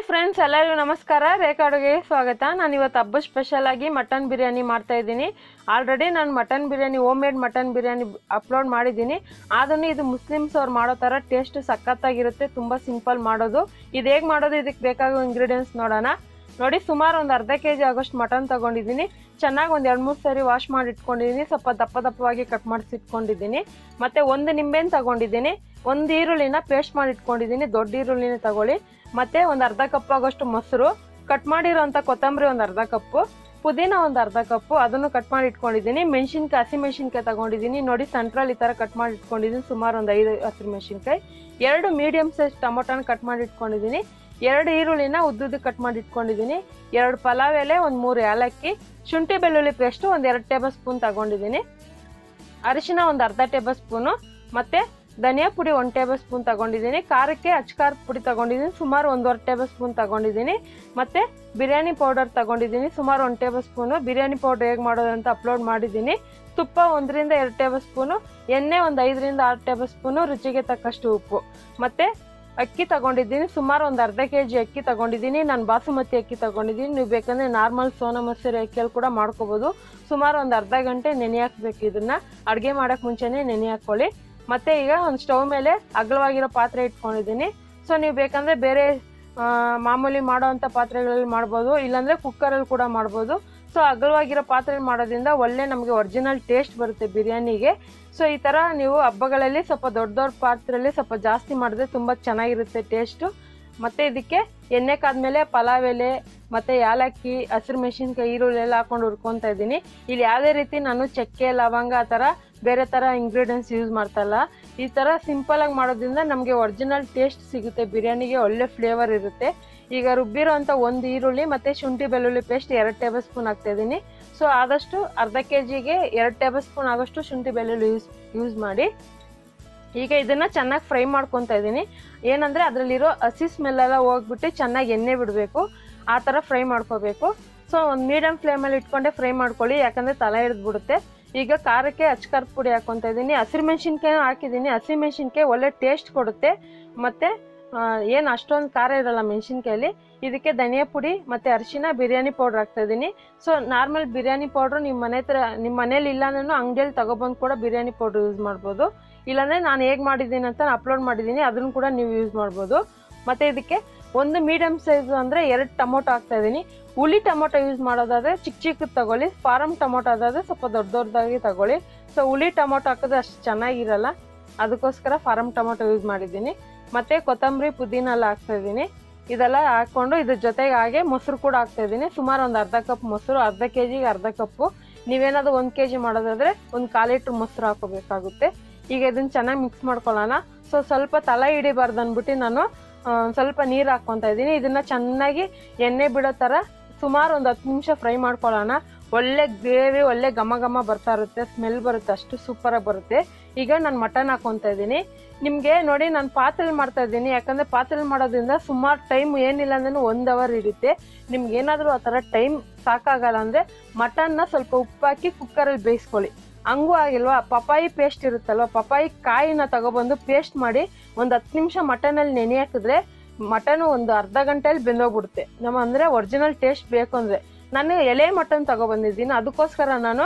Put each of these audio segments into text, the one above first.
friends ಎಲ್ಲರಿಗೂ ನಮಸ್ಕಾರ ರೇಖಾ ಅಡುಗೆಗೆ ಸ್ವಾಗತ ನಾನು ಇವತ್ತು ಹಬ್ಬ ಸ್ಪೆಷಲ್ ಆಗಿ ಮಟನ್ ಬಿರಿಯಾನಿ ಮಾಡ್ತಾ ಇದ್ದೀನಿ ಆಲ್ರೆಡಿ ನಾನು mutton biryani home made mutton biryani upload ಮಾಡಿದ್ದೀನಿ ಅದನ್ನು ಇದು ಮುಸ್ಲಿಮ್ಸ್ ಅವ್ರು ಮಾಡೋ ಥರ ಟೇಸ್ಟ್ ಸಖತ್ತಾಗಿರುತ್ತೆ ತುಂಬ ಸಿಂಪಲ್ ಮಾಡೋದು ಇದು ಹೇಗೆ ಮಾಡೋದು ಇದಕ್ಕೆ ಬೇಕಾಗೋ ಇಂಗ್ರೀಡಿಯೆಂಟ್ಸ್ ನೋಡೋಣ ನೋಡಿ ಸುಮಾರು ಒಂದು ಅರ್ಧ ಕೆ ಜಿ ಆಗೋಷ್ಟು ಮಟನ್ ತೊಗೊಂಡಿದ್ದೀನಿ ಚೆನ್ನಾಗಿ ಒಂದು ಎರಡು ಮೂರು ಸರಿ ವಾಶ್ ಮಾಡಿ ಇಟ್ಕೊಂಡಿದ್ದೀನಿ ಸ್ವಲ್ಪ ದಪ್ಪ ದಪ್ಪವಾಗಿ ಕಟ್ ಮಾಡಿಸಿ ಇಟ್ಕೊಂಡಿದ್ದೀನಿ ಮತ್ತು ಒಂದು ನಿಂಬೆಹಣ್ಣು ತಗೊಂಡಿದ್ದೀನಿ ಒಂದು ಈರುಳ್ಳಿನ ಪೇಸ್ಟ್ ಮಾಡಿ ಇಟ್ಕೊಂಡಿದ್ದೀನಿ ದೊಡ್ಡ ಈರುಳ್ಳಿನ ತಗೊಳ್ಳಿ ಮತ್ತು ಒಂದು ಅರ್ಧ ಕಪ್ ಆಗೋಷ್ಟು ಮೊಸರು ಕಟ್ ಮಾಡಿರೋಂಥ ಕೊತ್ತಂಬರಿ ಒಂದು ಅರ್ಧ ಕಪ್ಪು ಪುದೀನ ಒಂದು ಅರ್ಧ ಕಪ್ಪು ಅದನ್ನು ಕಟ್ ಮಾಡಿ ಇಟ್ಕೊಂಡಿದ್ದೀನಿ ಮೆಣಸಿನ್ಕಾಯಿ ಹಸಿ ಮೆಣಸಿನ್ಕಾಯಿ ತಗೊಂಡಿದ್ದೀನಿ ನೋಡಿ ಸೆಂಟ್ರಲ್ ಈ ಥರ ಕಟ್ ಮಾಡಿ ಇಟ್ಕೊಂಡಿದ್ದೀನಿ ಸುಮಾರು ಒಂದು ಐದು ಹಸಿರು ಮೆಣಸಿನ್ಕಾಯಿ ಎರಡು ಮೀಡಿಯಮ್ ಸೈಜ್ ಟೊಮೊಟೊನ ಕಟ್ ಮಾಡಿ ಇಟ್ಕೊಂಡಿದ್ದೀನಿ ಎರಡು ಈರುಳ್ಳಿನ ಉದ್ದುದ್ದು ಕಟ್ ಮಾಡಿ ಇಟ್ಕೊಂಡಿದ್ದೀನಿ ಎರಡು ಪಲಾವ್ ಎಲೆ ಒಂದು ಮೂರು ಏಲಕ್ಕಿ ಶುಂಠಿ ಬೆಳ್ಳುಳ್ಳಿ ಪೇಸ್ಟು ಒಂದು ಎರಡು ಟೇಬಲ್ ಸ್ಪೂನ್ ತಗೊಂಡಿದ್ದೀನಿ ಅರಿಶಿನ ಒಂದು ಅರ್ಧ ಟೇಬಲ್ ಸ್ಪೂನು ಮತ್ತು ಧನಿಯಾ ಪುಡಿ ಒಂದು ಟೇಬಲ್ ಸ್ಪೂನ್ ತಗೊಂಡಿದ್ದೀನಿ ಖಾರಕ್ಕೆ ಅಚ್ಕಾರದ ಪುಡಿ ತಗೊಂಡಿದ್ದೀನಿ ಸುಮಾರು ಒಂದೂವರೆ ಟೇಬಲ್ ಸ್ಪೂನ್ ತಗೊಂಡಿದ್ದೀನಿ ಮತ್ತು ಬಿರಿಯಾನಿ ಪೌಡರ್ ತಗೊಂಡಿದ್ದೀನಿ ಸುಮಾರು ಒಂದು ಟೇಬಲ್ ಸ್ಪೂನು ಬಿರಿಯಾನಿ ಪೌಡರ್ ಹೇಗೆ ಮಾಡೋದು ಅಂತ ಅಪ್ಲೋಡ್ ಮಾಡಿದ್ದೀನಿ ತುಪ್ಪ ಒಂದರಿಂದ ಎರಡು ಟೇಬಲ್ ಸ್ಪೂನು ಎಣ್ಣೆ ಒಂದು ಐದರಿಂದ ಆರು ಟೇಬಲ್ ಸ್ಪೂನು ರುಚಿಗೆ ತಕ್ಕಷ್ಟು ಉಪ್ಪು ಮತ್ತು ಅಕ್ಕಿ ತಗೊಂಡಿದ್ದೀನಿ ಸುಮಾರು ಒಂದು ಅರ್ಧ ಕೆ ಜಿ ಅಕ್ಕಿ ತಗೊಂಡಿದ್ದೀನಿ ನಾನು ಬಾಸುಮತಿ ಅಕ್ಕಿ ತಗೊಂಡಿದ್ದೀನಿ ನೀವು ಬೇಕಂದರೆ ನಾರ್ಮಲ್ ಸೋನಾ ಮಸೂರಿ ಅಕ್ಕಿಯಲ್ಲಿ ಕೂಡ ಮಾಡ್ಕೋಬೋದು ಸುಮಾರು ಒಂದು ಅರ್ಧ ಗಂಟೆ ನೆನೆ ಹಾಕ್ಬೇಕು ಇದನ್ನು ಅಡುಗೆ ಮಾಡೋಕ್ಕೆ ಮುಂಚೆನೇ ನೆನೆ ಹಾಕ್ಕೊಳ್ಳಿ ಮತ್ತು ಈಗ ಒಂದು ಸ್ಟವ್ ಮೇಲೆ ಅಗಲವಾಗಿರೋ ಪಾತ್ರೆ ಇಟ್ಕೊಂಡಿದ್ದೀನಿ ಸೊ ನೀವು ಬೇಕಂದರೆ ಬೇರೆ ಆ, ಮಾಮೂಲಿ ಮಾಡೋವಂಥ ಪಾತ್ರೆಗಳಲ್ಲಿ ಮಾಡ್ಬೋದು ಇಲ್ಲಾಂದರೆ ಕುಕ್ಕರಲ್ಲಿ ಕೂಡ ಮಾಡ್ಬೋದು ಸೊ ಅಗಲವಾಗಿರೋ ಪಾತ್ರೆಯಲ್ಲಿ ಮಾಡೋದ್ರಿಂದ ಒಳ್ಳೆ ನಮಗೆ ಒರಿಜಿನಲ್ ಟೇಸ್ಟ್ ಬರುತ್ತೆ ಬಿರಿಯಾನಿಗೆ ಸೊ ಈ ಥರ ನೀವು ಹಬ್ಬಗಳಲ್ಲಿ ಸ್ವಲ್ಪ ದೊಡ್ಡ ದೊಡ್ಡ ಪಾತ್ರೆಯಲ್ಲಿ ಸ್ವಲ್ಪ ಜಾಸ್ತಿ ಮಾಡಿದ್ರೆ ತುಂಬ ಚೆನ್ನಾಗಿರುತ್ತೆ ಟೇಸ್ಟು ಮತ್ತು ಇದಕ್ಕೆ ಎಣ್ಣೆ ಕಾದ್ಮೇಲೆ ಪಲಾವ್ ಎಲೆ ಮತ್ತು ಯಾಲಕ್ಕಿ ಹಸಿರು ಮೆಣಸಿನ್ಕಾಯಿ ಈರುಳ್ಳಿ ಎಲ್ಲ ಹಾಕೊಂಡು ಹುರ್ಕೊತಾ ಇದ್ದೀನಿ ಇಲ್ಲಿ ಯಾವುದೇ ರೀತಿ ನಾನು ಚಕ್ಕೆ ಲವಂಗ ಆ ಥರ ಬೇರೆ ಥರ ಇಂಗ್ರೀಡಿಯೆಂಟ್ಸ್ ಯೂಸ್ ಮಾಡ್ತಾಯಿಲ್ಲ ಈ ಥರ ಸಿಂಪಲಾಗಿ ಮಾಡೋದ್ರಿಂದ ನಮಗೆ ಒರಿಜಿನಲ್ ಟೇಸ್ಟ್ ಸಿಗುತ್ತೆ ಬಿರಿಯಾನಿಗೆ ಒಳ್ಳೆ ಫ್ಲೇವರ್ ಇರುತ್ತೆ ಈಗ ರುಬ್ಬಿರೋ ಅಂಥ ಒಂದು ಈರುಳ್ಳಿ ಮತ್ತು ಶುಂಠಿ ಬೆಳ್ಳುಳ್ಳಿ ಪೇಸ್ಟ್ ಎರಡು ಟೇಬಲ್ ಸ್ಪೂನ್ ಹಾಕ್ತಾಯಿದ್ದೀನಿ ಸೊ ಆದಷ್ಟು ಅರ್ಧ ಕೆ ಜಿಗೆ ಎರಡು ಟೇಬಲ್ ಸ್ಪೂನ್ ಆಗೋಷ್ಟು ಶುಂಠಿ ಬೆಳ್ಳುಳ್ಳಿ ಯೂಸ್ ಯೂಸ್ ಮಾಡಿ ಈಗ ಇದನ್ನು ಚೆನ್ನಾಗಿ ಫ್ರೈ ಮಾಡ್ಕೊತಾ ಇದ್ದೀನಿ ಏನಂದರೆ ಅದರಲ್ಲಿರೋ ಹಸಿ ಸ್ಮೆಲ್ಲೆಲ್ಲ ಹೋಗ್ಬಿಟ್ಟು ಚೆನ್ನಾಗಿ ಎಣ್ಣೆ ಬಿಡಬೇಕು ಆ ಥರ ಫ್ರೈ ಮಾಡ್ಕೋಬೇಕು ಸೊ ಒಂದು ಮೀಡಿಯಮ್ ಫ್ಲೇಮಲ್ಲಿ ಇಟ್ಕೊಂಡೆ ಫ್ರೈ ಮಾಡ್ಕೊಳ್ಳಿ ಯಾಕಂದರೆ ತಲೆ ಹಿಡಿದ್ಬಿಡುತ್ತೆ ಈಗ ಖಾರಕ್ಕೆ ಅಚ್ಕಾರದ ಪುಡಿ ಹಾಕ್ಕೊತಾ ಇದ್ದೀನಿ ಹಸಿರು ಮೆಣಸಿನ್ಕಾಯಿ ಹಾಕಿದ್ದೀನಿ ಹಸಿ ಮೆಣಸಿನ್ಕಾಯಿ ಒಳ್ಳೆ ಟೇಸ್ಟ್ ಕೊಡುತ್ತೆ ಮತ್ತು ಏನು ಅಷ್ಟೊಂದು ಖಾರ ಇರಲ್ಲ ಮೆಣಸಿನ್ಕಾಯಲ್ಲಿ ಇದಕ್ಕೆ ಧನಿಯಾ ಪುಡಿ ಮತ್ತು ಅರಿಶಿನ ಬಿರಿಯಾನಿ ಪೌಡ್ರ್ ಹಾಕ್ತಾ ಇದ್ದೀನಿ ಸೊ ನಾರ್ಮಲ್ ಬಿರಿಯಾನಿ ಪೌಡ್ರು ನಿಮ್ಮ ಮನೆ ಹತ್ರ ನಿಮ್ಮ ಮನೇಲಿ ಇಲ್ಲ ಅಂದ್ರೂ ಅಂಗಡಿಯಲ್ಲಿ ತಗೊಬಂದು ಕೂಡ ಬಿರಿಯಾನಿ ಪೌಡ್ರ್ ಯೂಸ್ ಮಾಡ್ಬೋದು ಇಲ್ಲಾಂದರೆ ನಾನು ಹೇಗೆ ಮಾಡಿದ್ದೀನಿ ಅಂತ ಅಪ್ಲೋಡ್ ಮಾಡಿದ್ದೀನಿ ಅದನ್ನು ಕೂಡ ನೀವು ಯೂಸ್ ಮಾಡ್ಬೋದು ಮತ್ತು ಇದಕ್ಕೆ ಒಂದು ಮೀಡಿಯಮ್ ಸೈಜ್ ಅಂದರೆ ಎರಡು ಟೊಮೊಟೊ ಹಾಕ್ತಾ ಇದ್ದೀನಿ ಹುಳಿ ಟೊಮೊಟೊ ಯೂಸ್ ಮಾಡೋದಾದರೆ ಚಿಕ್ಕ ಚಿಕ್ಕದು ತಗೊಳ್ಳಿ ಫಾರಮ್ ಟೊಮೊಟೊ ಅದಾದರೆ ಸ್ವಲ್ಪ ದೊಡ್ಡ ದೊಡ್ಡದಾಗಿ ತಗೊಳ್ಳಿ ಸೊ ಹುಳಿ ಟೊಮೊಟೊ ಹಾಕಿದ್ರೆ ಅಷ್ಟು ಚೆನ್ನಾಗಿರಲ್ಲ ಅದಕ್ಕೋಸ್ಕರ ಫಾರಮ್ ಟೊಮೊಟೊ ಯೂಸ್ ಮಾಡಿದ್ದೀನಿ ಮತ್ತು ಕೊತ್ತಂಬರಿ ಪುದೀನ ಎಲ್ಲ ಹಾಕ್ತಾ ಇದ್ದೀನಿ ಇದೆಲ್ಲ ಹಾಕ್ಕೊಂಡು ಇದ್ರ ಜೊತೆಗೆ ಹಾಗೆ ಮೊಸರು ಕೂಡ ಹಾಕ್ತಾ ಇದ್ದೀನಿ ಸುಮಾರು ಒಂದು ಅರ್ಧ ಕಪ್ ಮೊಸರು ಅರ್ಧ ಕೆ ಜಿಗೆ ಅರ್ಧ ಕಪ್ಪು ನೀವೇನಾದರೂ ಒಂದು ಕೆ ಜಿ ಮಾಡೋದಾದರೆ ಒಂದು ಕಾಲು ಲೀಟ್ರ್ ಮೊಸರು ಹಾಕೋಬೇಕಾಗುತ್ತೆ ಈಗ ಇದನ್ನು ಚೆನ್ನಾಗಿ ಮಿಕ್ಸ್ ಮಾಡ್ಕೊಳ್ಳೋಣ ಸೊ ಸ್ವಲ್ಪ ತಲೆ ಹಿಡಿಬಾರ್ದು ಅಂದ್ಬಿಟ್ಟು ನಾನು ಆ, ಸ್ವಲ್ಪ ನೀರು ಹಾಕ್ಕೊತಾ ಇದ್ದೀನಿ ಇದನ್ನು ಚೆನ್ನಾಗಿ ಎಣ್ಣೆ ಬಿಡೋ ಥರ ಸುಮಾರು ಒಂದು ಹತ್ತು ನಿಮಿಷ ಫ್ರೈ ಮಾಡ್ಕೊಳ್ಳೋಣ ಒಳ್ಳೆ ಗ್ರೇವಿ ಒಳ್ಳೆ ಘಮ ಘಮ ಬರ್ತಾ ಇರುತ್ತೆ ಸ್ಮೆಲ್ ಬರುತ್ತೆ ಅಷ್ಟು ಸೂಪರಾಗಿ ಬರುತ್ತೆ ಈಗ ನಾನು ಮಟನ್ ಹಾಕ್ಕೊತಾ ಇದ್ದೀನಿ ನಿಮಗೆ ನೋಡಿ ನಾನು ಪಾತ್ರೆಲಿ ಮಾಡ್ತಾ ಇದ್ದೀನಿ ಯಾಕಂದರೆ ಪಾತ್ರೆಲಿ ಮಾಡೋದ್ರಿಂದ ಸುಮಾರು ಟೈಮ್ ಏನಿಲ್ಲ ಅಂದ್ರೂ ಒಂದು ಅವರ್ ಹಿಡಿಯುತ್ತೆ ನಿಮ್ಗೆ ಏನಾದರೂ ಆ ಥರ ಟೈಮ್ ಸಾಕಾಗಲ್ಲ ಅಂದರೆ ಮಟನ್ನ ಸ್ವಲ್ಪ ಉಪ್ಪಾಕಿ ಕುಕ್ಕರಲ್ಲಿ ಬೇಯಿಸ್ಕೊಳ್ಳಿ ಹಂಗೂ ಆಗಿಲ್ವಾ ಪಪಾಯಿ ಪೇಸ್ಟ್ ಇರುತ್ತಲ್ವ ಪಪಾಯಿ ಕಾಯಿನ ತಗೊಬಂದು ಪೇಸ್ಟ್ ಮಾಡಿ ಒಂದು ಹತ್ತು ನಿಮಿಷ ಮಟನಲ್ಲಿ ನೆನೆ ಹಾಕಿದ್ರೆ ಮಟನ್ ಒಂದು ಅರ್ಧ ಗಂಟೆಯಲ್ಲಿ ಬೆಂದೋಗ್ಬಿಡುತ್ತೆ ನಮ್ಮ ಅಂದರೆ ಒರಿಜಿನಲ್ ಟೇಸ್ಟ್ ಬೇಕು ಅಂದರೆ ನಾನು ಎಲೆ ಮಟನ್ ತಗೊಬಂದಿದ್ದೀನಿ ಅದಕ್ಕೋಸ್ಕರ ನಾನು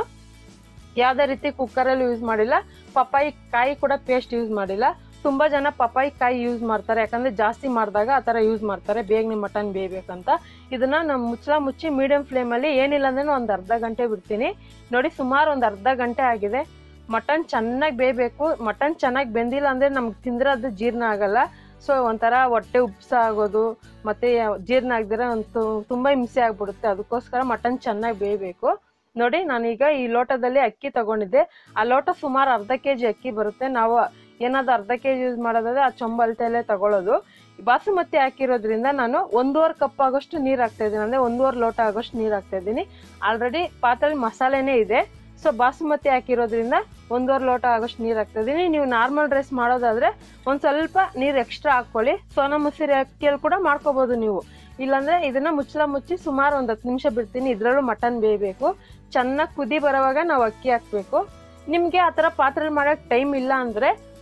ಯಾವುದೇ ರೀತಿ ಕುಕ್ಕರಲ್ಲಿ ಯೂಸ್ ಮಾಡಿಲ್ಲ ಪಪ್ಪಾಯಿ ಕಾಯಿ ಕೂಡ ಪೇಸ್ಟ್ ಯೂಸ್ ಮಾಡಿಲ್ಲ ತುಂಬ ಜನ ಪಪ್ಪಾಯಿ ಕಾಯಿ ಯೂಸ್ ಮಾಡ್ತಾರೆ ಯಾಕಂದರೆ ಜಾಸ್ತಿ ಮಾಡಿದಾಗ ಆ ಥರ ಯೂಸ್ ಮಾಡ್ತಾರೆ ಬೇಗನೆ ಮಟನ್ ಬೇಯಬೇಕಂತ ಇದನ್ನು ನಾನು ಮುಚ್ಚಳ ಮುಚ್ಚಿ ಮೀಡಿಯಮ್ ಫ್ಲೇಮಲ್ಲಿ ಏನಿಲ್ಲ ಅಂದ್ರೆ ಒಂದು ಅರ್ಧ ಗಂಟೆ ಬಿಡ್ತೀನಿ ನೋಡಿ ಸುಮಾರು ಒಂದು ಅರ್ಧ ಗಂಟೆ ಆಗಿದೆ ಮಟನ್ ಚೆನ್ನಾಗಿ ಬೇಯಬೇಕು ಮಟನ್ ಚೆನ್ನಾಗಿ ಬೆಂದಿಲ್ಲ ಅಂದರೆ ನಮ್ಗೆ ತಿಂದ್ರೆ ಅದು ಜೀರ್ಣ ಆಗಲ್ಲ ಸೊ ಒಂಥರ ಹೊಟ್ಟೆ ಉಪ್ಸ ಆಗೋದು ಮತ್ತು ಜೀರ್ಣ ಆಗದಿರ ಒಂದು ತುಂಬ ಹಿಂಸೆ ಆಗ್ಬಿಡುತ್ತೆ ಅದಕ್ಕೋಸ್ಕರ ಮಟನ್ ಚೆನ್ನಾಗಿ ಬೇಯಬೇಕು ನೋಡಿ ನಾನೀಗ ಈ ಲೋಟದಲ್ಲಿ ಅಕ್ಕಿ ತಗೊಂಡಿದ್ದೆ ಆ ಲೋಟ ಸುಮಾರು ಅರ್ಧ ಕೆ ಜಿ ಅಕ್ಕಿ ಬರುತ್ತೆ ನಾವು ಏನಾದ್ರು ಅರ್ಧ ಕೆ ಜಿ ಯೂಸ್ ಮಾಡೋದಾದ್ರೆ ಆ ಚೊಂಬಲ್ತೆಲೆ ತಗೊಳ್ಳೋದು ಬಾಸುಮತಿ ಹಾಕಿರೋದ್ರಿಂದ ನಾನು ಒಂದೂವರೆ ಕಪ್ ಆಗೋಷ್ಟು ನೀರು ಹಾಕ್ತಾ ಇದ್ದೀನಿ ಅಂದರೆ ಒಂದೂವರೆ ಲೋಟ ಆಗೋಷ್ಟು ನೀರು ಹಾಕ್ತಾ ಇದ್ದೀನಿ ಆಲ್ರೆಡಿ ಪಾತ್ರೆಲಿ ಮಸಾಲೆನೇ ಇದೆ ಸೊ ಬಾಸುಮತಿ ಹಾಕಿರೋದ್ರಿಂದ ಒಂದೂವರೆ ಲೋಟ ಆಗೋಷ್ಟು ನೀರು ಹಾಕ್ತಾ ಇದ್ದೀನಿ ನೀವು ನಾರ್ಮಲ್ ರೈಸ್ ಮಾಡೋದಾದರೆ ಒಂದು ಸ್ವಲ್ಪ ನೀರು ಎಕ್ಸ್ಟ್ರಾ ಹಾಕ್ಕೊಳ್ಳಿ ಸೋನಾ ಮಸೂರಿ ಅಕ್ಕಿಯಲ್ಲಿ ಕೂಡ ಮಾಡ್ಕೋಬೋದು ನೀವು ಇಲ್ಲಾಂದರೆ ಇದನ್ನು ಮುಚ್ಚಳ ಮುಚ್ಚಿ ಸುಮಾರು ಒಂದು ಹತ್ತು ನಿಮಿಷ ಬಿಡ್ತೀನಿ ಇದರಲ್ಲೂ ಮಟನ್ ಬೇಯಬೇಕು ಚೆನ್ನಾಗಿ ಕುದಿ ಬರೋವಾಗ ನಾವು ಅಕ್ಕಿ ಹಾಕಬೇಕು ನಿಮಗೆ ಆ ಥರ ಪಾತ್ರೆಲಿ ಮಾಡೋಕ್ಕೆ ಟೈಮ್ ಇಲ್ಲ ಅಂದರೆ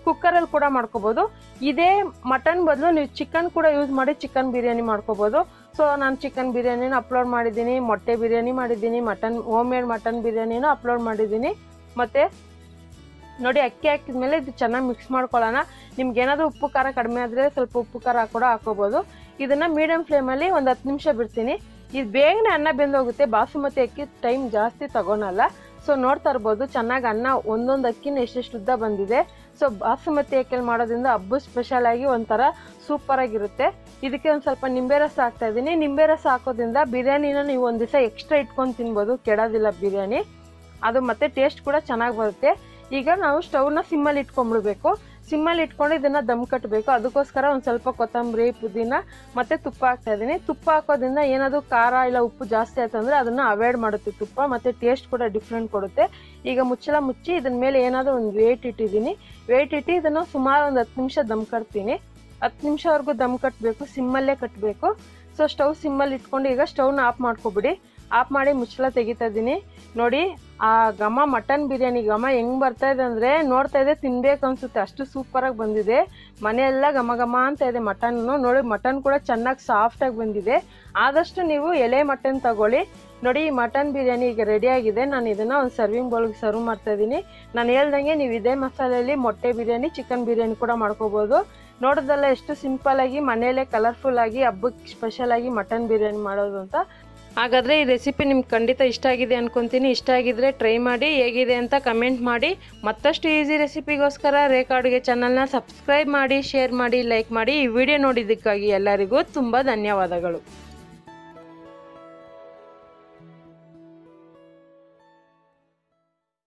ಕುಕ್ಕರಲ್ಲಿ ಕೂಡ ಮಾಡ್ಕೋಬೋದು ಇದೇ ಮಟನ್ ಬದಲು ನೀವು ಚಿಕನ್ ಕೂಡ ಯೂಸ್ ಮಾಡಿ ಚಿಕನ್ ಬಿರಿಯಾನಿ ಮಾಡ್ಕೋಬೋದು ಸೊ ನಾನು ಚಿಕನ್ ಬಿರಿಯಾನಿನ ಅಪ್ಲೋಡ್ ಮಾಡಿದ್ದೀನಿ ಮೊಟ್ಟೆ ಬಿರಿಯಾನಿ ಮಾಡಿದ್ದೀನಿ ಮಟನ್ ಹೋಮ್ ಮೇಡ್ ಮಟನ್ ಬಿರಿಯಾನಿನ ಅಪ್ಲೋಡ್ ಮಾಡಿದ್ದೀನಿ ಮತ್ತು ನೋಡಿ ಅಕ್ಕಿ ಹಾಕಿದ್ಮೇಲೆ ಇದು ಚೆನ್ನಾಗಿ ಮಿಕ್ಸ್ ಮಾಡ್ಕೊಳ್ಳೋಣ ನಿಮ್ಗೆ ಏನಾದರೂ ಉಪ್ಪು ಖಾರ ಕಡಿಮೆ ಆದರೆ ಸ್ವಲ್ಪ ಉಪ್ಪು ಖಾರ ಕೂಡ ಹಾಕೋಬೋದು ಇದನ್ನು ಮೀಡಿಯಮ್ ಫ್ಲೇಮಲ್ಲಿ ಒಂದು ಹತ್ತು ನಿಮಿಷ ಬಿಡ್ತೀನಿ ಇದು ಬೇಗನೆ ಅನ್ನ ಬೆಂದೋಗುತ್ತೆ ಬಾಸುಮತಿ ಅಕ್ಕಿ ಟೈಮ್ ಜಾಸ್ತಿ ತಗೊಳಲ್ಲ ಸೊ ನೋಡ್ತಾ ಇರ್ಬೋದು ಚೆನ್ನಾಗಿ ಅನ್ನ ಒಂದೊಂದು ಅಕ್ಕಿನ ಎಷ್ಟೆಷ್ಟು ಉದ್ದ ಬಂದಿದೆ ಸೊ ಬಾಸುಮತಿ ಅಕ್ಕಿಯಲ್ಲಿ ಮಾಡೋದ್ರಿಂದ ಹಬ್ಬ ಸ್ಪೆಷಲ್ ಆಗಿ ಒಂಥರ ಸೂಪರ್ ಆಗಿರುತ್ತೆ ಇದಕ್ಕೆ ಒಂದು ಸ್ವಲ್ಪ ನಿಂಬೆ ರಸ ಹಾಕ್ತಾ ಇದ್ದೀನಿ ನಿಂಬೆ ರಸ ಹಾಕೋದ್ರಿಂದ ಬಿರಿಯಾನಿನ ನೀವು ಒಂದು ದಿವಸ ಎಕ್ಸ್ಟ್ರಾ ಇಟ್ಕೊಂಡು ತಿನ್ಬೋದು ಕೆಡೋದಿಲ್ಲ ಬಿರಿಯಾನಿ ಅದು ಮತ್ತೆ ಟೇಸ್ಟ್ ಕೂಡ ಚೆನ್ನಾಗಿ ಬರುತ್ತೆ ಈಗ ನಾವು ಸ್ಟವ್ನ ಸಿಮ್ಮಲ್ಲಿ ಇಟ್ಕೊಂಡ್ಬಿಡ್ಬೇಕು ಸಿಮ್ಮಲ್ಲಿ ಇಟ್ಕೊಂಡು ಇದನ್ನ ದಮ್ ಕಟ್ಟಬೇಕು ಅದಕ್ಕೋಸ್ಕರ ಒಂದು ಸ್ವಲ್ಪ ಕೊತ್ತಂಬರಿ ಪುದೀನ ಮತ್ತೆ ತುಪ್ಪ ಹಾಕ್ತಾ ಇದ್ದೀನಿ ತುಪ್ಪ ಹಾಕೋದ್ರಿಂದ ಏನಾದರೂ ಖಾರ ಇಲ್ಲ ಉಪ್ಪು ಜಾಸ್ತಿ ಆಯ್ತು ಅಂದರೆ ಅದನ್ನು ಅವಾಯ್ಡ್ ಮಾಡುತ್ತೆ ತುಪ್ಪ ಮತ್ತು ಟೇಸ್ಟ್ ಕೂಡ ಡಿಫ್ರೆಂಟ್ ಕೊಡುತ್ತೆ ಈಗ ಮುಚ್ಚಳ ಮುಚ್ಚಿ ಇದನ್ನ ಮೇಲೆ ಏನಾದರೂ ಒಂದು ವೇಟ್ ಇಟ್ಟಿದ್ದೀನಿ ವೇಟ್ ಇಟ್ಟು ಇದನ್ನು ಸುಮಾರು ಒಂದು ಹತ್ತು ನಿಮಿಷ ದಮ್ ಕಟ್ತೀನಿ ಹತ್ತು ನಿಮಿಷವರೆಗೂ ದಮ್ ಕಟ್ಟಬೇಕು ಸಿಮ್ಮಲ್ಲೇ ಕಟ್ಟಬೇಕು ಸೊ ಸ್ಟವ್ ಸಿಮ್ಮಲ್ಲಿ ಇಟ್ಕೊಂಡು ಈಗ ಸ್ಟವ್ನ ಆಫ್ ಮಾಡ್ಕೊಬಿಡಿ ಆಫ್ ಮಾಡಿ ಮುಚ್ಚಳ ತೆಗಿತಾ ಇದ್ದೀನಿ ನೋಡಿ ಆ ಘಮ ಮಟನ್ ಬಿರಿಯಾನಿ ಘಮ ಹೆಂಗ್ ಬರ್ತಾ ಇದೆ ಅಂದರೆ ನೋಡ್ತಾ ಇದೆ ತಿನ್ಬೇಕು ಅನ್ಸುತ್ತೆ ಅಷ್ಟು ಸೂಪರಾಗಿ ಬಂದಿದೆ ಮನೆಯೆಲ್ಲ ಘಮ ಘಮ ಅಂತ ಇದೆ ಮಟನ್ನು ನೋಡಿ ಮಟನ್ ಕೂಡ ಚೆನ್ನಾಗಿ ಸಾಫ್ಟಾಗಿ ಬಂದಿದೆ ಆದಷ್ಟು ನೀವು ಎಲೆ ಮಟನ್ ತಗೊಳ್ಳಿ ನೋಡಿ ಈ ಮಟನ್ ಬಿರಿಯಾನಿ ಈಗ ರೆಡಿ ಆಗಿದೆ ನಾನು ಇದನ್ನು ಒಂದು ಸರ್ವಿಂಗ್ ಬೌಲ್ಗೆ ಸರ್ವ್ ಮಾಡ್ತಾ ಇದ್ದೀನಿ ನಾನು ಹೇಳ್ದಂಗೆ ನೀವು ಇದೇ ಮಸಾಲೆಯಲ್ಲಿ ಮೊಟ್ಟೆ ಬಿರಿಯಾನಿ ಚಿಕನ್ ಬಿರಿಯಾನಿ ಕೂಡ ಮಾಡ್ಕೋಬೋದು ನೋಡೋದಲ್ಲ ಎಷ್ಟು ಸಿಂಪಲ್ ಆಗಿ ಮನೆಯಲ್ಲೇ ಕಲರ್ಫುಲ್ ಆಗಿ ಹಬ್ಬಕ್ಕೆ ಸ್ಪೆಷಲ್ ಆಗಿ ಮಟನ್ ಬಿರಿಯಾನಿ ಮಾಡೋದು ಅಂತ ಹಾಗಾದರೆ ಈ ರೆಸಿಪಿ ನಿಮ್ಗೆ ಖಂಡಿತ ಇಷ್ಟ ಆಗಿದೆ ಅನ್ಕೊತೀನಿ ಇಷ್ಟ ಆಗಿದ್ರೆ ಟ್ರೈ ಮಾಡಿ ಹೇಗಿದೆ ಅಂತ ಕಮೆಂಟ್ ಮಾಡಿ ಮತ್ತಷ್ಟು ಈಸಿ ರೆಸಿಪಿಗೋಸ್ಕರ ರೇಖಾ ಅಡುಗೆ ಚಾನಲ್ನ ಸಬ್ಸ್ಕ್ರೈಬ್ ಮಾಡಿ ಶೇರ್ ಮಾಡಿ ಲೈಕ್ ಮಾಡಿ ಈ ವಿಡಿಯೋ ನೋಡಿದ್ದಕ್ಕಾಗಿ ಎಲ್ಲರಿಗೂ ತುಂಬ ಧನ್ಯವಾದಗಳು